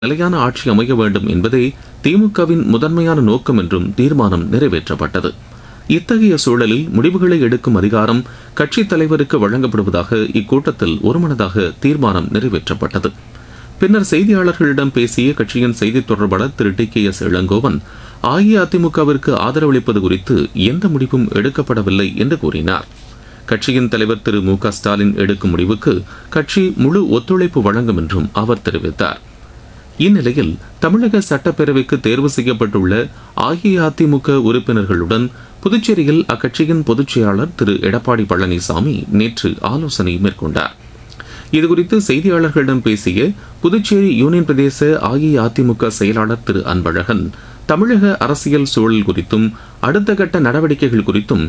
நிலையான ஆட்சி அமைய வேண்டும் என்பதே திமுகவின் முதன்மையான நோக்கம் என்றும் தீர்மானம் நிறைவேற்றப்பட்டது இத்தகைய சூழலில் முடிவுகளை எடுக்கும் அதிகாரம் கட்சித் தலைவருக்கு வழங்கப்படுவதாக இக்கூட்டத்தில் ஒருமனதாக தீர்மானம் நிறைவேற்றப்பட்டது பின்னர் செய்தியாளர்களிடம் பேசிய கட்சியின் செய்தித் தொடர்பாளர் திரு டி கே எஸ் இளங்கோவன் அஇஅதிமுகவிற்கு ஆதரவளிப்பது குறித்து எந்த முடிவும் எடுக்கப்படவில்லை என்று கூறினார் கட்சியின் தலைவர் திரு மு க ஸ்டாலின் எடுக்கும் முடிவுக்கு கட்சி முழு ஒத்துழைப்பு வழங்கும் என்றும் அவர் தெரிவித்தார் இந்நிலையில் தமிழக சட்டப்பேரவைக்கு தேர்வு செய்யப்பட்டுள்ள அஇஅதிமுக உறுப்பினர்களுடன் புதுச்சேரியில் அக்கட்சியின் பொதுச் செயலாளர் திரு எடப்பாடி பழனிசாமி நேற்று ஆலோசனை மேற்கொண்டார் இதுகுறித்து செய்தியாளர்களிடம் பேசிய புதுச்சேரி யூனியன் பிரதேச அஇஅதிமுக செயலாளர் திரு அன்பழகன் தமிழக அரசியல் சூழல் குறித்தும் அடுத்த கட்ட நடவடிக்கைகள் குறித்தும்